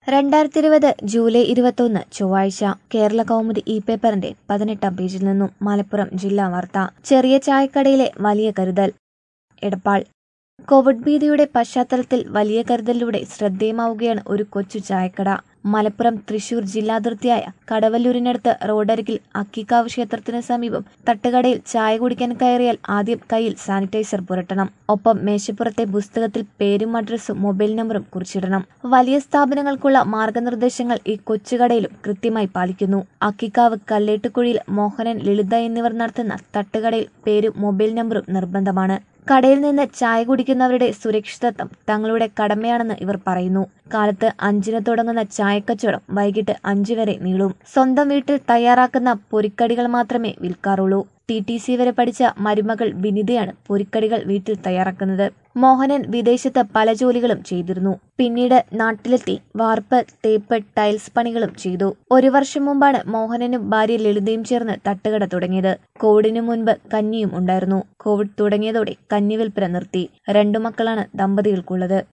രണ്ടായിരത്തി ഇരുപത് ജൂലൈ ഇരുപത്തൊന്ന് ചൊവ്വാഴ്ച കേരള കൗമുദി ഇ പേപ്പറിന്റെ പതിനെട്ടാം പേജിൽ നിന്നും മലപ്പുറം ജില്ലാ വാർത്ത ചെറിയ ചായക്കടയിലെ വലിയ കരുതൽ എടപ്പാൾ കോവിഡ് ഭീതിയുടെ പശ്ചാത്തലത്തിൽ വലിയ കരുതലിലൂടെ ശ്രദ്ധേയമാവുകയാണ് ഒരു കൊച്ചു ചായക്കട മലപ്പുറം തൃശൂർ ജില്ലാതിർത്തിയായ കടവല്ലൂരിനടുത്ത് റോഡരികിൽ അക്കിക്കാവ് ക്ഷേത്രത്തിന് സമീപം തട്ടുകടയിൽ ചായ കുടിക്കാൻ കയറിയാൽ ആദ്യം കയ്യിൽ സാനിറ്റൈസർ പുരട്ടണം ഒപ്പം മേശപ്പുറത്തെ പുസ്തകത്തിൽ പേരും അഡ്രസ്സും മൊബൈൽ നമ്പറും കുറിച്ചിടണം വലിയ സ്ഥാപനങ്ങൾക്കുള്ള മാർഗനിർദ്ദേശങ്ങൾ ഈ കൊച്ചുകടയിലും കൃത്യമായി പാലിക്കുന്നു അക്കിക്കാവ് കല്ലേട്ടുകുഴിയിൽ മോഹനൻ ലളിത എന്നിവർ നടത്തുന്ന തട്ടുകടയിൽ പേരും മൊബൈൽ നമ്പറും നിർബന്ധമാണ് കടയിൽ നിന്ന് ചായ കുടിക്കുന്നവരുടെ സുരക്ഷിതത്വം തങ്ങളുടെ കടമയാണെന്ന് ഇവർ പറയുന്നു കാലത്ത് അഞ്ചിന് തുടങ്ങുന്ന ചായക്കച്ചവടം വൈകിട്ട് അഞ്ചു വരെ നീളും സ്വന്തം വീട്ടിൽ തയ്യാറാക്കുന്ന പൊരിക്കടികൾ മാത്രമേ വിൽക്കാറുള്ളൂ ടി ടി സി വരെ പഠിച്ച മരുമകൾ വിനിതയാണ് പൊരിക്കടികൾ വീട്ടിൽ തയ്യാറാക്കുന്നത് മോഹനൻ വിദേശത്ത് പല ജോലികളും ചെയ്തിരുന്നു പിന്നീട് നാട്ടിലെത്തി വാർപ്പ് തേപ്പ് ടൈൽസ് പണികളും ചെയ്തു ഒരു വർഷം മുമ്പാണ് മോഹനനും ഭാര്യ ലളിതയും ചേർന്ന് തട്ടുകട തുടങ്ങിയത് കോവിഡിനു മുൻപ് കഞ്ഞിയും ഉണ്ടായിരുന്നു കോവിഡ് തുടങ്ങിയതോടെ കഞ്ഞി വിൽപ്പന നിർത്തി രണ്ടു മക്കളാണ് ദമ്പതികൾക്കുള്ളത്